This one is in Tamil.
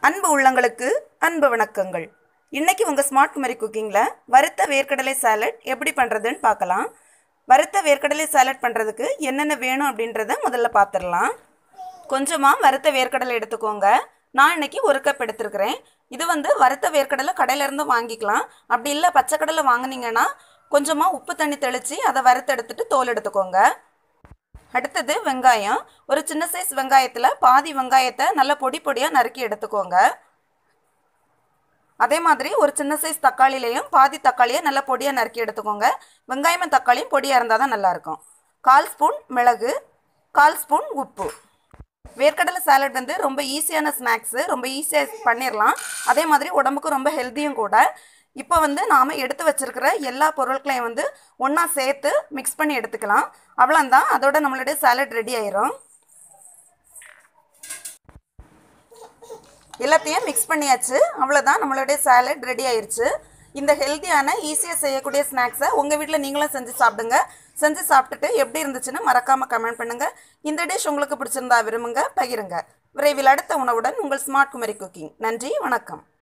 அன்பு உள்ளங்களுக்கு அன்பு வணக்கங்கள் இன்னைக்கு உங்கள் ஸ்மார்ட் குமரி குக்கிங்கில் வறுத்த வேர்க்கடலை சாலட் எப்படி பண்ணுறதுன்னு பார்க்கலாம் வறுத்த வேர்க்கடலை சாலட் பண்ணுறதுக்கு என்னென்ன வேணும் அப்படின்றத முதல்ல பார்த்துடலாம் கொஞ்சமாக வறுத்த வேர்க்கடலை எடுத்துக்கோங்க நான் இன்னைக்கு ஒரு கப் எடுத்துருக்கிறேன் இது வந்து வறுத்த வேர்க்கடலை கடையிலேருந்து வாங்கிக்கலாம் அப்படி இல்லை பச்சைக்கடலை வாங்குனீங்கன்னா கொஞ்சமாக உப்பு தண்ணி தெளித்து அதை வறுத்து எடுத்துட்டு தோல் எடுத்துக்கோங்க அடுத்தது வெங்காயம் ஒரு சின்ன சைஸ் வெங்காயத்தில் பாதி வெங்காயத்தை நல்லா பொடி பொடியாக நறுக்கி எடுத்துக்கோங்க அதே மாதிரி ஒரு சின்ன சைஸ் தக்காளிலையும் பாதி தக்காளியை நல்லா பொடியாக நறுக்கி எடுத்துக்கோங்க வெங்காயமும் தக்காளியும் பொடியாக இருந்தால் தான் நல்லாயிருக்கும் கால் ஸ்பூன் மிளகு கால் ஸ்பூன் உப்பு வேர்க்கடலை சாலட் வந்து ரொம்ப ஈஸியான ஸ்நாக்ஸு ரொம்ப ஈஸியாக பண்ணிடலாம் அதே மாதிரி உடம்புக்கு ரொம்ப ஹெல்த்தியும் கூட இப்போ வந்து நாம் எடுத்து வச்சிருக்கிற எல்லா பொருட்களையும் வந்து ஒன்றா சேர்த்து மிக்ஸ் பண்ணி எடுத்துக்கலாம் அவ்வளோந்தான் அதோட நம்மளுடைய சாலட் ரெடி ஆயிரும் எல்லாத்தையும் மிக்ஸ் பண்ணியாச்சு அவ்வளோதான் நம்மளுடைய சாலட் ரெடி ஆயிருச்சு இந்த ஹெல்த்தியான ஈஸியாக செய்யக்கூடிய ஸ்நாக்ஸை உங்கள் வீட்டில் நீங்களும் செஞ்சு சாப்பிடுங்க செஞ்சு சாப்பிட்டுட்டு எப்படி இருந்துச்சுன்னு மறக்காமல் கமெண்ட் பண்ணுங்கள் இந்த டிஷ் உங்களுக்கு பிடிச்சிருந்தா விரும்புங்க பகிருங்க விரைவில் அடுத்த உணவுடன் உங்கள் ஸ்மார்ட் குமரி குக்கிங் நன்றி வணக்கம்